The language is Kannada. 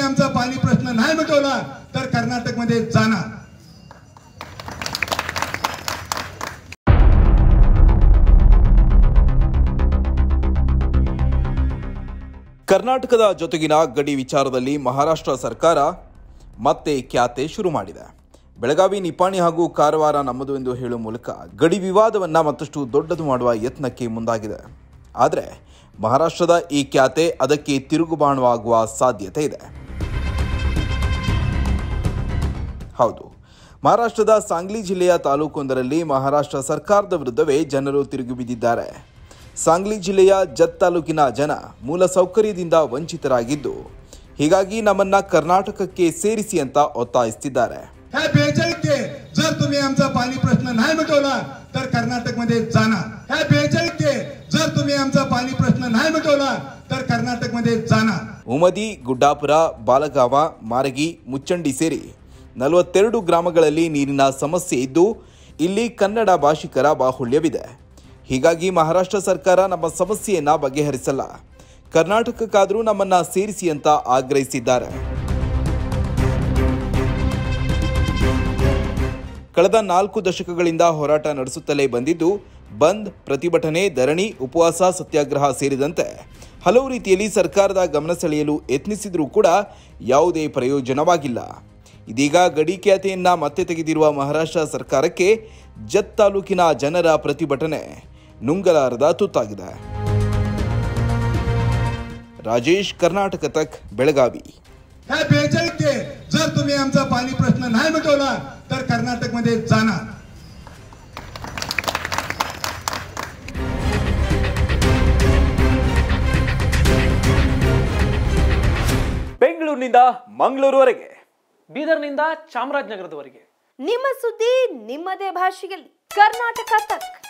आमचा पाणी प्रश्न नाही मिटवला तर कर्नाटकमध्ये जाणार ಕರ್ನಾಟಕದ ಜೊತೆಗಿನ ಗಡಿ ವಿಚಾರದಲ್ಲಿ ಮಹಾರಾಷ್ಟ್ರ ಸರ್ಕಾರ ಮತ್ತೆ ಖ್ಯಾತೆ ಶುರು ಮಾಡಿದೆ ಬೆಳಗಾವಿ ನಿಪಾಣಿ ಹಾಗೂ ಕಾರವಾರ ನಮ್ಮದು ಎಂದು ಹೇಳುವ ಮೂಲಕ ಗಡಿ ವಿವಾದವನ್ನು ಮತ್ತಷ್ಟು ದೊಡ್ಡದು ಮಾಡುವ ಯತ್ನಕ್ಕೆ ಮುಂದಾಗಿದೆ ಆದರೆ ಮಹಾರಾಷ್ಟ್ರದ ಈ ಖ್ಯಾತೆ ಅದಕ್ಕೆ ತಿರುಗುಬಾಣವಾಗುವ ಸಾಧ್ಯತೆ ಇದೆ ಹೌದು ಮಹಾರಾಷ್ಟ್ರದ ಸಾಂಗ್ಲಿ ಜಿಲ್ಲೆಯ ತಾಲೂಕೊಂದರಲ್ಲಿ ಮಹಾರಾಷ್ಟ್ರ ಸರ್ಕಾರದ ವಿರುದ್ಧವೇ ಜನರು ತಿರುಗಿ ಬಿದ್ದಿದ್ದಾರೆ ಸಾಂಗ್ಲಿ ಜಿಲ್ಲೆಯ ಜತ್ ತಾಲೂಕಿನ ಜನ ಮೂಲ ಸೌಕರ್ಯದಿಂದ ವಂಚಿತರಾಗಿದ್ದು ಹೀಗಾಗಿ ನಮ್ಮನ್ನ ಕರ್ನಾಟಕಕ್ಕೆ ಸೇರಿಸಿ ಅಂತ ಒತ್ತಾಯಿಸುತ್ತಿದ್ದಾರೆ ह्या बेचाळीसचे जर तुम्ही आमचा पाणी प्रश्न नाही मिटवला तर कर्नाटकमध्ये जाणार ह्या बेचाळीसचे जर तुम्ही आमचा पाणी प्रश्न नाही मिटवला तर कर्नाटकमध्ये जाणार ಉಮದಿ ಗುಡ್ಡಾಪುರ ಬಾಲಗಾವ ಮಾರಗಿ ಮುಚ್ಚಂಡಿ ಸೇರಿ ನಲವತ್ತೆರಡು ಗ್ರಾಮಗಳಲ್ಲಿ ನೀರಿನ ಸಮಸ್ಯೆ ಇದ್ದು ಇಲ್ಲಿ ಕನ್ನಡ ಭಾಷಿಕರ ಬಾಹುಳ್ಯವಿದೆ ಹೀಗಾಗಿ ಮಹಾರಾಷ್ಟ್ರ ಸರ್ಕಾರ ನಮ್ಮ ಸಮಸ್ಯೆಯನ್ನ ಬಗೆಹರಿಸಲ್ಲ ಕರ್ನಾಟಕಕ್ಕಾದರೂ ನಮ್ಮನ್ನ ಸೇರಿಸಿ ಅಂತ ಆಗ್ರಹಿಸಿದ್ದಾರೆ ಕಳೆದ ನಾಲ್ಕು ದಶಕಗಳಿಂದ ಹೋರಾಟ ನಡೆಸುತ್ತಲೇ ಬಂದಿದ್ದು ಬಂದ್ ಪ್ರತಿಭಟನೆ ಧರಣಿ ಉಪವಾಸ ಸತ್ಯಾಗ್ರಹ ಸೇರಿದಂತೆ ಹಲವು ರೀತಿಯಲ್ಲಿ ಸರ್ಕಾರದ ಗಮನ ಸೆಳೆಯಲು ಯತ್ನಿಸಿದರೂ ಕೂಡ ಯಾವುದೇ ಪ್ರಯೋಜನವಾಗಿಲ್ಲ ಇದೀಗ ಗಡಿ ಖ್ಯಾತೆಯನ್ನ ಮತ್ತೆ ತೆಗೆದಿರುವ ಮಹಾರಾಷ್ಟ್ರ ಸರ್ಕಾರಕ್ಕೆ ಜತ್ ತಾಲೂಕಿನ ಜನರ ಪ್ರತಿಭಟನೆ ನುಂಗಲಾರದ ತುತ್ತಾಗಿದೆ ರಾಜೇಶ್ ಕರ್ನಾಟಕ ತಕ್ ಬೆಳಗಾವಿ ह्या बेचाळीसचे जर तुम्ही आमचा पाणी प्रश्न नाही मिटवला तर कर्नाटकमध्ये जाणार ಬೆಂಗಳೂರಿನಿಂದ ಮಂಗಳೂರುವರೆಗೆ ಬೀದರ್ನಿಂದ ಚಾಮರಾಜನಗರದವರೆಗೆ ನಿಮ್ಮ ಸುದ್ದಿ ನಿಮ್ಮದೇ ಭಾಷೆಯಲ್ಲಿ ಕರ್ನಾಟಕ ತಕ್